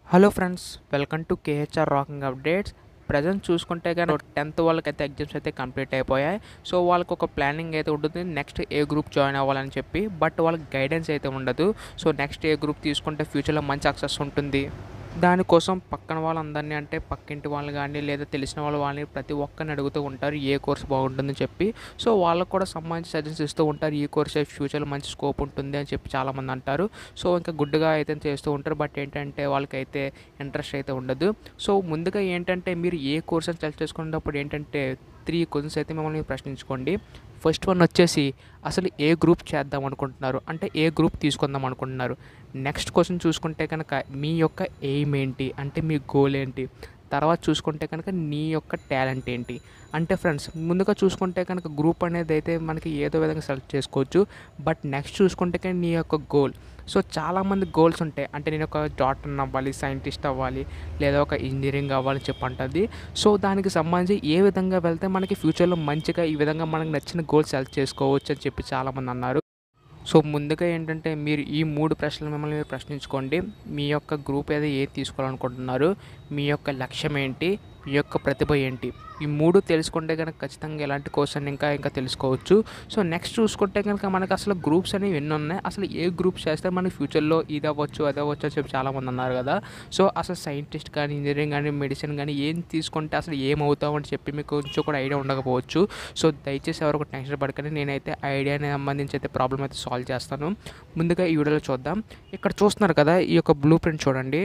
hello friends welcome to KHR rocking updates present చూసుకుంటే కనుక tenth వాళ్ళకైతే ఎగ్జామ్స్ అయితే కంప్లీట్ అయిపోయాయి సో వాళ్ళకి ఒక ప్లానింగ్ అయితే ఉంటుంది నెక్స్ట్ ఏ గ్రూప్ జాయిన్ అవ్వాలని చెప్పి బట్ వాళ్ళకి గైడెన్స్ అయితే ఉండదు సో నెక్స్ట్ ఏ గ్రూప్ తీసుకుంటే ఫ్యూచర్లో మంచి సక్సెస్ ఉంటుంది దానికోసం పక్కన వాళ్ళందరినీ అంటే పక్కింటి వాళ్ళు కానీ లేదా తెలిసిన వాళ్ళ వాళ్ళని ప్రతి ఒక్కరిని అడుగుతూ ఉంటారు ఏ కోర్స్ బాగుంటుందని చెప్పి సో వాళ్ళకు కూడా సంబంధించి సజెషన్స్ ఇస్తూ ఉంటారు ఈ కోర్స్ ఫ్యూచర్లో మంచి స్కోప్ ఉంటుంది అని చెప్పి చాలామంది అంటారు సో ఇంకా గుడ్డుగా అయితే చేస్తూ ఉంటారు బట్ ఏంటంటే వాళ్ళకైతే ఇంట్రెస్ట్ అయితే ఉండదు సో ముందుగా ఏంటంటే మీరు ఏ కోర్స్ అని సెలెక్ట్ చేసుకున్నప్పుడు ఏంటంటే త్రీ క్వశ్చన్స్ అయితే మిమ్మల్ని ప్రశ్నించుకోండి ఫస్ట్ వన్ వచ్చేసి అసలు ఏ గ్రూప్ చేద్దాం అనుకుంటున్నారు అంటే ఏ గ్రూప్ తీసుకుందాం అనుకుంటున్నారు నెక్స్ట్ క్వశ్చన్ చూసుకుంటే కనుక మీ యొక్క ఎయిమ్ ఏంటి అంటే మీ గోల్ ఏంటి తర్వాత చూసుకుంటే కనుక నీ యొక్క టాలెంట్ ఏంటి అంటే ఫ్రెండ్స్ ముందుగా చూసుకుంటే కనుక గ్రూప్ అనేది అయితే మనకి ఏదో విధంగా సెలెక్ట్ చేసుకోవచ్చు బట్ నెక్స్ట్ చూసుకుంటే కనుక నీ యొక్క గోల్ సో చాలామంది గోల్స్ ఉంటాయి అంటే నేను ఒక డాక్టర్ అవ్వాలి సైంటిస్ట్ అవ్వాలి లేదా ఒక ఇంజనీరింగ్ అవ్వాలి చెప్పి అంటుంది సో దానికి సంబంధించి ఏ విధంగా వెళ్తే మనకి ఫ్యూచర్లో మంచిగా ఈ విధంగా మనకు నచ్చిన గోల్ సెలెక్ట్ చేసుకోవచ్చు అని చెప్పి చాలామంది అన్నారు సో ముందుగా ఏంటంటే మీరు ఈ మూడు ప్రశ్నలు మిమ్మల్ని మీరు ప్రశ్నించుకోండి మీ యొక్క గ్రూప్ ఏదో ఏది తీసుకోవాలనుకుంటున్నారు మీ యొక్క లక్ష్యం ఏంటి మీ యొక్క ప్రతిభ ఏంటి ఈ మూడు తెలుసుకుంటే కనుక ఖచ్చితంగా ఎలాంటి క్వశ్చన్ ఇంకా ఇంకా తెలుసుకోవచ్చు సో నెక్స్ట్ చూసుకుంటే కనుక మనకు అసలు గ్రూప్స్ అనేవి ఎన్ని ఉన్నాయి అసలు ఏ గ్రూప్స్ చేస్తే మనకి ఫ్యూచర్లో ఇది అవ్వచ్చు అది అవ్వచ్చు అని చెప్పి చాలామంది అన్నారు కదా సో అసలు సైంటిస్ట్ కానీ ఇంజనీరింగ్ కానీ మెడిసిన్ కానీ ఏం తీసుకుంటే అసలు ఏమవుతామని చెప్పి మీకు కొంచెం కూడా ఐడియా ఉండకపోవచ్చు సో దయచేసి ఎవరు ఒక టెన్షన్ పడకండి నేనైతే ఐడియాని సంబంధించి అయితే ప్రాబ్లం అయితే సాల్వ్ చేస్తాను ముందుగా ఈ వీడియోలో చూద్దాం ఇక్కడ చూస్తున్నారు కదా ఈ యొక్క బ్లూ ప్రింట్ చూడండి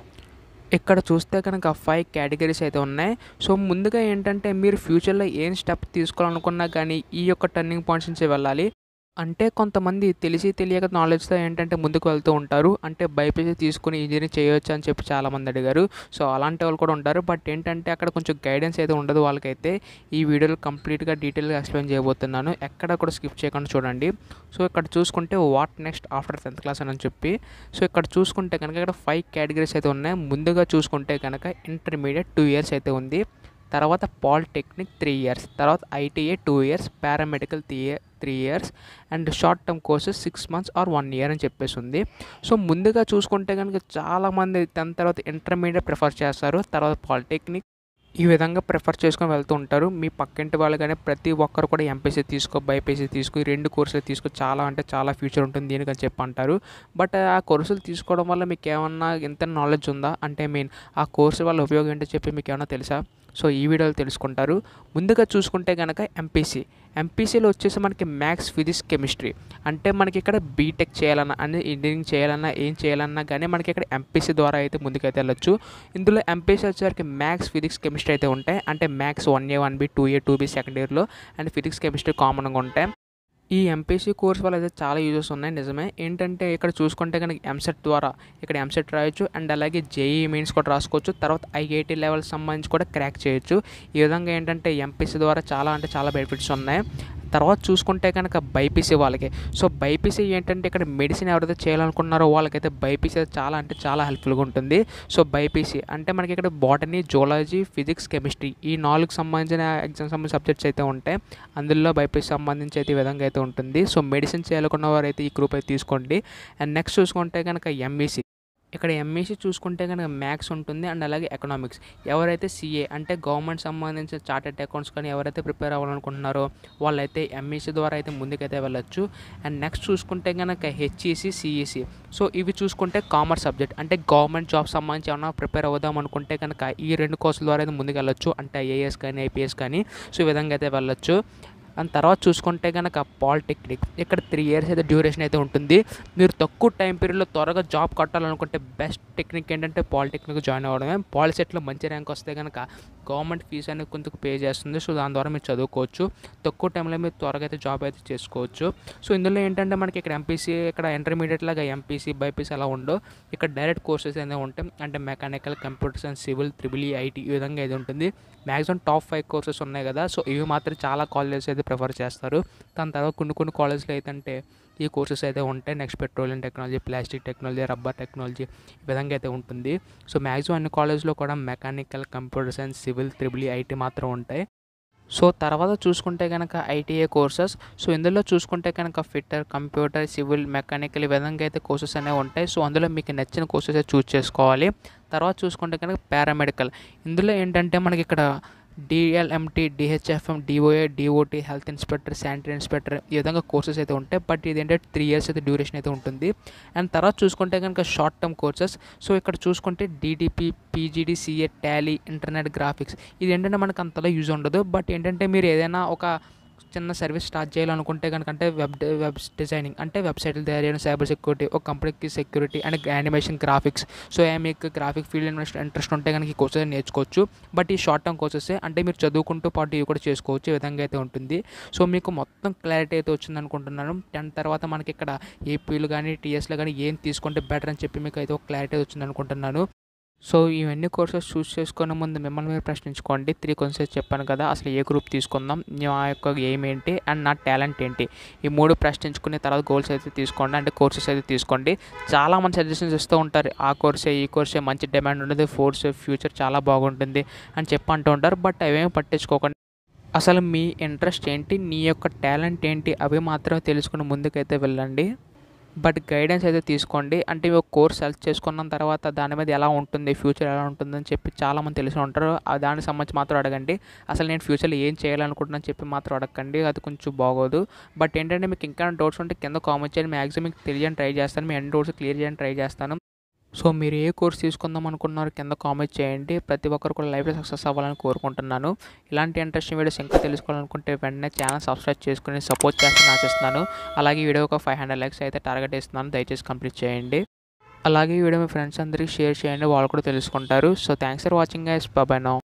ఇక్కడ చూస్తే కనుక ఫైవ్ కేటగిరీస్ అయితే ఉన్నాయి సో ముందుగా ఏంటంటే మీరు ఫ్యూచర్లో ఏం స్టెప్ తీసుకోవాలనుకున్నా కానీ ఈ యొక్క టర్నింగ్ పాయింట్స్ నుంచి వెళ్ళాలి అంటే కొంతమంది తెలిసి తెలియక నాలెడ్జ్తో ఏంటంటే ముందుకు వెళ్తూ ఉంటారు అంటే బైపీసీ తీసుకుని ఇంజనీరింగ్ చేయొచ్చు అని చెప్పి చాలామంది అడిగారు సో అలాంటి వాళ్ళు కూడా ఉంటారు బట్ ఏంటంటే అక్కడ కొంచెం గైడెన్స్ అయితే ఉండదు వాళ్ళకైతే ఈ వీడియోలో కంప్లీట్గా డీటెయిల్గా ఎక్స్ప్లెయిన్ చేయబోతున్నాను ఎక్కడ కూడా స్కిప్ చేయకుండా చూడండి సో ఇక్కడ చూసుకుంటే what next after tenth class అని చెప్పి సో ఇక్కడ చూసుకుంటే కనుక ఇక్కడ ఫైవ్ కేటగిరీస్ అయితే ఉన్నాయి ముందుగా చూసుకుంటే కనుక ఇంటర్మీడియట్ టూ ఇయర్స్ అయితే ఉంది తర్వాత పాలిటెక్నిక్ త్రీ ఇయర్స్ తర్వాత ITI two years paramedical three three years and short term courses six months or one year అని చెప్పేసి ఉంది సో ముందుగా చూసుకుంటే కనుక చాలామంది టెన్త్ తర్వాత ఇంటర్మీడియట్ ప్రిఫర్ చేస్తారు తర్వాత పాలిటెక్నిక్ ఈ విధంగా ప్రిఫర్ చేసుకొని వెళ్తూ ఉంటారు మీ పక్కింటి వాళ్ళు కానీ ప్రతి ఒక్కరు కూడా ఎంపీసీ తీసుకో బైపీసీ తీసుకో ఈ రెండు కోర్సులు తీసుకో చాలా అంటే చాలా ఫ్యూచర్ ఉంటుంది దీనికి అని చెప్పి అంటారు బట్ ఆ కోర్సులు తీసుకోవడం వల్ల మీకు ఏమన్నా ఎంత నాలెడ్జ్ ఉందా అంటే మీన్ ఆ కోర్సు వల్ల ఉపయోగం ఏంటో చెప్పి మీకు ఏమన్నా తెలుసా సో ఈ వీడియోలో తెలుసుకుంటారు ముందుగా చూసుకుంటే కనుక ఎంపీసీ ఎంపీసీలో వచ్చేసి మనకి మ్యాథ్స్ ఫిజిక్స్ కెమిస్ట్రీ అంటే మనకి ఇక్కడ బీటెక్ చేయాలన్నా అంటే ఇంజనీరింగ్ చేయాలన్నా ఏం చేయాలన్నా కానీ మనకి ఇక్కడ ఎంపీసీ ద్వారా అయితే ముందుకైతే వెళ్ళొచ్చు ఇందులో ఎంపీసీ వచ్చేసరికి మ్యాథ్స్ ఫిజిక్స్ కెమిస్ట్రీ అయితే ఉంటాయి అంటే maths one A one B two A two B second ఇయర్లో అండ్ ఫిజిక్స్ కెమిస్ట్రీ కామన్గా ఉంటాయి ఈ ఎంపీసీ కోర్స్ వల్ల అయితే చాలా యూజెస్ ఉన్నాయి నిజమే ఏంటంటే ఇక్కడ చూసుకుంటే కనుక ఎంసెట్ ద్వారా ఇక్కడ ఎంసెట్ రాయొచ్చు అండ్ అలాగే జేఈ మీన్స్ కూడా రాసుకోవచ్చు తర్వాత ఐఐటీ లెవెల్ సంబంధించి కూడా క్రాక్ చేయొచ్చు ఈ విధంగా ఏంటంటే ఎంపీసీ ద్వారా చాలా అంటే చాలా బెనిఫిట్స్ ఉన్నాయి తర్వాత చూసుకుంటే కనుక బైపీసీ వాళ్ళకి సో బైపీసీ ఏంటంటే ఇక్కడ మెడిసిన్ ఎవరైతే చేయాలనుకున్నారో వాళ్ళకైతే బైపీసీ చాలా అంటే చాలా హెల్ప్ఫుల్గా ఉంటుంది సో బైపీసీ అంటే మనకి ఇక్కడ బాటనీ జువాలజీ ఫిజిక్స్ కెమిస్ట్రీ ఈ నాలుగు సంబంధించిన ఎగ్జామ్ సంబంధించిన సబ్జెక్ట్స్ అయితే ఉంటాయి అందులో బైపీసీ సంబంధించి అయితే ఈ విధంగా అయితే ఉంటుంది సో మెడిసిన్ చేయాలనుకున్న వారు అయితే ఈ గ్రూప్ అయితే తీసుకోండి అండ్ నెక్స్ట్ చూసుకుంటే కనుక ఎంఈసీ ఇక్కడ ఎంఈసీ చూసుకుంటే కనుక మ్యాథ్స్ ఉంటుంది అండ్ అలాగే ఎకనామిక్స్ ఎవరైతే సిఏ అంటే గవర్నమెంట్ సంబంధించిన చార్టెడ్ అకౌంట్స్ కానీ ఎవరైతే ప్రిపేర్ అవ్వాలనుకుంటున్నారో వాళ్ళైతే ఎంఈసీ ద్వారా అయితే ముందుకైతే వెళ్ళొచ్చు అండ్ నెక్స్ట్ చూసుకుంటే కనుక హెచ్ఈసి సిఈసి సో ఇవి చూసుకుంటే కామర్స్ సబ్జెక్ట్ అంటే గవర్నమెంట్ జాబ్ సంబంధించి ఏమైనా ప్రిపేర్ అవుదాం అనుకుంటే కనుక ఈ రెండు కోర్సుల ద్వారా అయితే ముందుకు వెళ్ళొచ్చు అంటే ఐఏఎస్ కానీ ఐపీఎస్ కానీ సో ఈ విధంగా అయితే వెళ్ళొచ్చు అండ్ తర్వాత చూసుకుంటే కనుక పాలిటెక్నిక్ ఇక్కడ త్రీ ఇయర్స్ అయితే డ్యూరేషన్ అయితే ఉంటుంది మీరు తక్కువ టైం పీరియడ్లో త్వరగా జాబ్ కట్టాలనుకుంటే బెస్ట్ టెక్నిక్ ఏంటంటే పాలిటెక్నిక్ జాయిన్ అవ్వడమే పాలిసెట్లో మంచి ర్యాంక్ వస్తే కనుక గవర్నమెంట్ ఫీజు అనేది కొంచెం పే చేస్తుంది సో దాని ద్వారా మీరు చదువుకోవచ్చు తక్కువ టైంలో మీరు త్వరగా అయితే జాబ్ అయితే చేసుకోవచ్చు సో ఇందులో ఏంటంటే మనకి ఇక్కడ ఎంపీసీ ఇక్కడ ఇంటర్మీడియట్ లాగా ఎంపీసీ బైపీసీ అలా ఉండవు ఇక్కడ డైరెక్ట్ కోర్సెస్ అయితే ఉంటాయి అంటే mechanical computers and civil triple IT ఈ విధంగా అయితే ఉంటుంది మ్యాక్సిమం టాప్ ఫైవ్ కోర్సెస్ ఉన్నాయి కదా సో ఇవి మాత్రం చాలా కాలేజెస్ అయితే ప్రిఫర్ చేస్తారు దాని తర్వాత కొన్ని కొన్ని కాలేజ్లో అయితే అంటే ఈ కోర్సెస్ అయితే ఉంటాయి next petroleum technology plastic technology rubber technology ఈ విధంగా అయితే ఉంటుంది సో మ్యాక్సిమం అన్ని కాలేజ్లో కూడా mechanical computer science civil triple IT మాత్రం ఉంటాయి సో తర్వాత చూసుకుంటే కనుక ఐటీఏ కోర్సెస్ సో ఇందులో చూసుకుంటే కనుక ఫిట్టర్ కంప్యూటర్ సివిల్ మెకానికల్ ఈ విధంగా అయితే కోర్సెస్ అనేవి ఉంటాయి సో అందులో మీకు నచ్చిన కోర్సెస్ చూస్ చేసుకోవాలి తర్వాత చూసుకుంటే కనుక పారామెడికల్ ఇందులో ఏంటంటే మనకి ఇక్కడ DLMT DHFM DOA DOT health inspector sanitary inspector ఈ విధంగా కోర్సెస్ అయితే ఉంటాయి బట్ ఇది ఏంటంటే త్రీ ఇయర్స్ అయితే డ్యూరేషన్ అయితే ఉంటుంది అండ్ తర్వాత చూసుకుంటే కనుక షార్ట్ టర్మ్ కోర్సెస్ సో ఇక్కడ చూసుకుంటే DDP PGD CA tally internet graphics ఇది ఏంటంటే మనకు అంతలా యూజ్ ఉండదు బట్ ఏంటంటే మీరు ఏదైనా ఒక చిన్న సర్వీస్ స్టార్ట్ చేయాలనుకుంటే కనుక అంటే వెబ్ వెబ్ డిజైనింగ్ అంటే వెబ్సైట్లు తయారు చేయడం సైబర్ సెక్యూరిటీ ఒక కంపెనీకి security and animation graphics so ఏ మీకు గ్రాఫిక్ ఫీల్డ్ ఇంట్రెస్ట్ ఇంట్రెస్ట్ ఉంటే కనుక ఈ కోర్సెస్ నేర్చుకోవచ్చు బట్ ఈ షార్ట్ టర్మ్ కోర్సెస్ అంటే మీరు చదువుకుంటూ పాటు ఇవి కూడా చేసుకోవచ్చు ఈ విధంగా అయితే ఉంటుంది సో మీకు మొత్తం క్లారిటీ అయితే వచ్చింది అనుకుంటున్నాను టెన్త్ తర్వాత మనకి ఇక్కడ ఏపీలు కానీ టీఎస్లో కానీ ఏం తీసుకుంటే బెటర్ అని చెప్పి మీకు అయితే ఒక క్లారిటీ వచ్చింది అనుకుంటున్నాను సో ఇవన్నీ కోర్సెస్ చూస్ చేసుకునే ముందు మిమ్మల్ని మీరు ప్రశ్నించుకోండి త్రీ క్వశ్చన్స్ చెప్పాను కదా అసలు ఏ గ్రూప్ తీసుకుందాం నా యొక్క ఎయిమ్ ఏంటి అండ్ నా టాలెంట్ ఏంటి ఈ మూడు ప్రశ్నించుకునే తర్వాత గోల్స్ అయితే తీసుకోండి అంటే కోర్సెస్ అయితే తీసుకోండి చాలా మంది సజెషన్స్ ఇస్తూ ఉంటారు ఆ కోర్సే ఈ కోర్సే మంచి డిమాండ్ ఉంటుంది ఫోర్స్ ఫ్యూచర్ చాలా బాగుంటుంది అని చెప్పి అంటూ ఉంటారు బట్ అవేమి పట్టించుకోకండి అసలు మీ ఇంట్రెస్ట్ ఏంటి నీ యొక్క టాలెంట్ ఏంటి అవి మాత్రమే తెలుసుకుని ముందుకైతే వెళ్ళండి బట్ గైడెన్స్ అయితే తీసుకోండి అంటే ఒక కోర్స్ సెలెక్ట్ చేసుకున్న తర్వాత దాని మీద ఎలా ఉంటుంది ఫ్యూచర్ ఎలా ఉంటుందని చెప్పి చాలామంది తెలిసి ఉంటారు ఆ దానికి సంబంధించి మాత్రం అడగండి అసలు నేను ఫ్యూచర్లో ఏం చేయాలనుకుంటున్నాను చెప్పి మాత్రం అడగండి అది కొంచెం బాగోదు బట్ ఏంటంటే మీకు ఇంకా డౌట్స్ ఉంటే కింద కామెంట్ చేయండి మ్యాక్సిమం మీకు తెలియని ట్రై చేస్తాను మీ అన్ని డౌట్స్ క్లియర్ చేయడానికి ట్రై చేస్తాను సో మీరు ఏ కోర్స్ తీసుకుందాం అనుకున్నారు కింద కామెంట్ చేయండి ప్రతి ఒక్కరు కూడా లైఫ్లో సక్సెస్ అవ్వాలని కోరుకుంటున్నాను ఇలాంటి ఇంట్రెస్టింగ్ వీడియోస్ ఇంకా తెలుసుకోవాలనుకుంటే వెంటనే ఛానల్ సబ్స్క్రైబ్ చేసుకుని సపోర్ట్ చేస్తాను ఆశిస్తున్నాను అలాగే ఈ వీడియో ఒక ఫైవ్ హండ్రెడ్ లైక్స్ అయితే టార్గెట్ ఇస్తున్నాను దయచేసి కంప్లీట్ చేయండి అలాగే ఈ వీడియో మీ ఫ్రెండ్స్ అందరికీ షేర్ చేయండి వాళ్ళు కూడా తెలుసుకుంటారు so thanks for watching guys bye bye no